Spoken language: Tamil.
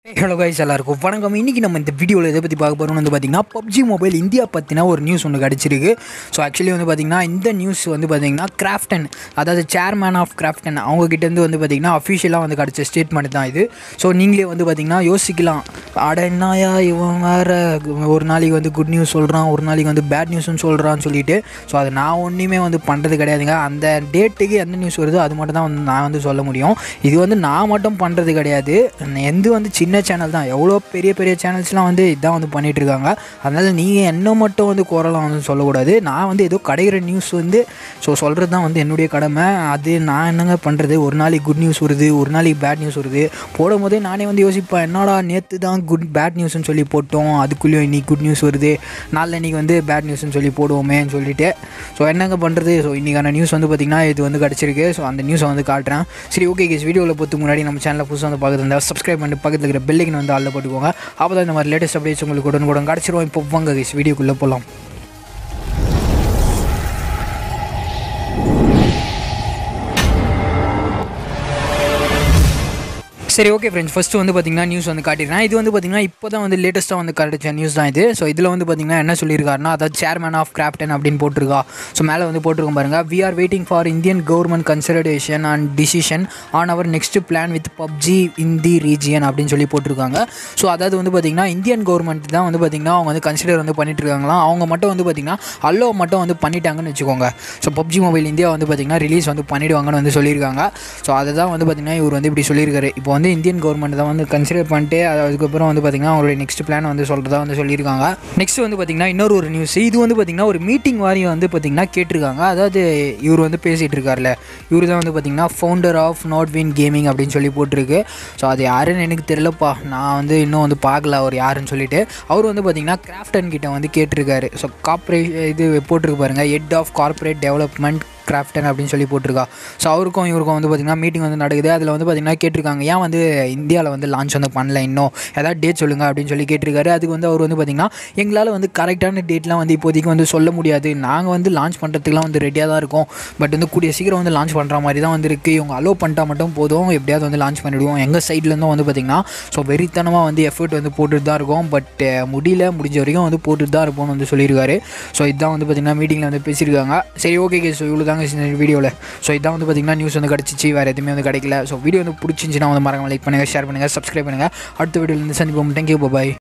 ஹலோ கைஸ் எல்லாருக்கும் வணக்கம் இன்றைக்கி நம்ம இந்த வீடியோவில் எதை பற்றி பார்க்க போகிறோம்னு வந்து பார்த்திங்கன்னா பப்ஜி மொபைல் இந்தியா பற்றின ஒரு நியூஸ் ஒன்று கிடச்சிருக்கு ஸோ ஆக்சுவலி வந்து பார்த்திங்கன்னா இந்த நியூஸ் வந்து பார்த்திங்கன்னா கிராஃப்டன் அதாவது சேர்மேன் ஆஃப் கிராஃப்டன் அவங்ககிட்டேருந்து வந்து பார்த்திங்கன்னா அஃபிஷியலாக வந்து கிடச்ச ஸ்டேட்மெண்ட் தான் இது ஸோ நீங்களே வந்து பார்த்திங்கன்னா யோசிக்கலாம் அட என்னயா இவன் வேறு ஒரு நாளைக்கு வந்து குட் நியூஸ் சொல்கிறான் ஒரு நாளைக்கு வந்து பேட் நியூஸ்னு சொல்கிறான்னு சொல்லிட்டு ஸோ அது நான் ஒன்றுமே வந்து பண்ணுறது கிடையாதுங்க அந்த டேட்டுக்கு எந்த நியூஸ் வருதோ அது மட்டும் தான் வந்து நான் வந்து சொல்ல முடியும் இது வந்து நான் மட்டும் பண்ணுறது கிடையாது எந்த வந்து சின்ன சேனல் தான் எவ்வளோ பெரிய பெரிய சேனல்ஸ்லாம் வந்து இதான் வந்து பண்ணிட்டு இருக்காங்க அதனால் நீங்கள் என்ன மட்டும் வந்து குரலாம் வந்து சொல்லக்கூடாது நான் வந்து ஏதோ கிடைக்கிற நியூஸ் வந்து ஸோ சொல்கிறது தான் வந்து என்னுடைய கடமை அது நான் என்னங்க பண்ணுறது ஒரு நாளைக்கு குட் நியூஸ் வருது ஒரு நாளைக்கு பேட் நியூஸ் வருது போடும் போதே நானே வந்து யோசிப்பேன் என்னடா நேற்று தான் குட் பேட் நியூஸ்னு சொல்லி போட்டோம் அதுக்குள்ளேயும் இன்னைக்கு குட் நியூஸ் வருது நாளில் இன்றைக்கி வந்து பேட் நியூஸ்னு சொல்லி போடுவோமேன்னு சொல்லிட்டு ஸோ என்னங்க பண்ணுறது ஸோ இன்றைக்கான நியூஸ் வந்து பார்த்திங்கன்னா இது வந்து கிடச்சிருக்கு ஸோ அந்த நியூஸை வந்து காட்டுறேன் சரி ஓகே கேஸ் வீடியோவில் பொறுத்து முன்னாடி நம்ம சேனலில் புதுசாக வந்து பார்க்குறது இருந்தால் சப்ஸ்கிரைப் பண்ணிட்டு பக்கத்தில் இருக்கிற பெல்லைக்கன் வந்து ஆளில் போட்டுக்கோங்க அப்போ தான் இந்த மாதிரி லேட்டஸ்ட் அப்டேட்ஸ் உங்களுக்கு உடனே கூட கிடச்சிருவோம் இப்போ வாங்க கேஸ் வீடியோக்குள்ளே போகலாம் சரி ஓகே ஃப்ரெண்ட்ஸ் ஃபஸ்ட்டு வந்து பார்த்தீங்கன்னா நியூஸ் வந்து காட்டிடுறேன் இது வந்து பார்த்தீங்கன்னா இப்போ தான் வந்து லேட்டஸ்ட்டாக வந்து கிடைச்ச நியூஸ் தான் இது ஸோ இதில் வந்து பார்த்தீங்கன்னா என்ன சொல்லியிருக்காருன்னா அதாவது சேர்மேன் ஆஃப் கிராப்டன் அப்படின்னு போட்டிருக்கா ஸோ மேலே வந்து போட்டிருக்கோம் பாருங்க we are waiting for Indian government consideration and decision on our next plan with PUBG in the region அப்படின்னு சொல்லி போட்டிருக்காங்க ஸோ அதாவது வந்து பார்த்தீங்கன்னா இந்தியன் கவர்மெண்ட் தான் வந்து பார்த்தீங்கன்னா அவங்க வந்து கன்சிடர் வந்து பண்ணிட்டு இருக்காங்களாம் அவங்க மட்டும் வந்து பார்த்தீங்கன்னா அல்லோ மட்டும் வந்து பண்ணிட்டாங்கன்னு வச்சுக்கோங்க ஸோ பப்ஜி மொபைல் இந்தியா வந்து பார்த்தீங்கன்னா ரிலீஸ் வந்து பண்ணிடுவாங்கன்னு வந்து சொல்லியிருக்காங்க ஸோ அதை தான் வந்து பார்த்தீங்கன்னா இவர் வந்து இப்படி சொல்லியிருக்காரு இப்போ வந்து இந்தியன் கவர்மெண்ட் தான் வந்து கன்சிடர் பண்ணிட்டு அது அதுக்கப்புறம் வந்து பார்த்திங்கன்னா அவருடைய நெக்ஸ்ட் பிளான் வந்து சொல்கிறதா வந்து சொல்லியிருக்காங்க நெக்ஸ்ட் வந்து பார்த்திங்கன்னா இன்னொரு ஒரு நியூஸ் இது வந்து பார்த்திங்கன்னா ஒரு மீட்டிங் மாதிரி வந்து பார்த்திங்கன்னா கேட்டிருக்காங்க அதாவது இவர் வந்து பேசிகிட்டு இருக்கார்ல இவர் தான் வந்து பார்த்திங்கன்னா founder of Nodwin gaming அப்படின்னு சொல்லி போட்டிருக்கு ஸோ அது யாருன்னு எனக்கு தெரியலப்பா நான் வந்து இன்னும் வந்து பார்க்கல அவர் யாருன்னு சொல்லிட்டு அவர் வந்து பார்த்திங்கன்னா கிராஃப்டன் கிட்ட வந்து கேட்டிருக்காரு ஸோ கார்ப்பரேட் இது போட்டிருக்கு பாருங்கள் head of corporate development Krafton அப்படின்னு சொல்லி போட்டிருக்கா ஸோ அவருக்கும் இவருக்கும் வந்து பார்த்திங்கன்னா மீட்டிங் வந்து நடக்குது அதில் வந்து பார்த்திங்கன்னா கேட்டிருக்காங்க ஏன் வந்து இந்தியாவில் வந்து லான்ச் வந்து பண்ணல இன்னும் ஏதாவது டேட் சொல்லுங்கள் அப்படின்னு சொல்லி கேட்டிருக்காரு அதுக்கு வந்து அவர் வந்து பார்த்திங்கன்னா எங்களால் வந்து கரெக்டான டேட்லாம் வந்து இப்போதைக்கு வந்து சொல்ல முடியாது நாங்கள் வந்து லான்ச் பண்ணுறதுக்குலாம் வந்து ரெடியாக தான் இருக்கோம் பட் வந்து கூடிய சீக்கிரம் வந்து லான்ச் பண்ணுற மாதிரி தான் வந்து இருக்குது இவங்க அலோவ் பண்ணிட்டா மட்டும் போதும் எப்படியாவது வந்து லான்ச் பண்ணிவிடுவோம் எங்கள் சைட்லேருந்தும் வந்து பார்த்திங்கன்னா ஸோ வெறித்தனமாக வந்து எஃபர்ட் வந்து போட்டுட்டு தான் இருக்கும் பட் முடியல முடிஞ்ச வரைக்கும் வந்து போட்டுட்டு தான் இருப்போம்னு வந்து சொல்லியிருக்காரு ஸோ இதுதான் வந்து பார்த்திங்கன்னா மீட்டிங்கில் வந்து பேசியிருக்காங்க சரி ஓகே கே ஸோ இவ்வளோ தாங்க வீடியோவில் ஸோ இதான் வந்து பார்த்திங்கன்னா நியூஸ் வந்து கிடச்சிச்சு வேறு எதுவுமே வந்து கிடைக்கல ஸோ வீடியோ வந்து பிடிச்சிருந்துச்சுன்னா வந்து மறக்காம லைக் பண்ணுங்கள் ஷேர் பண்ணுங்கள் சப்ஸ்கிரைப் பண்ணுங்கள் அடுத்த வீடியோவில் வந்து சந்திப்போம் தேங்க்யூ பாய்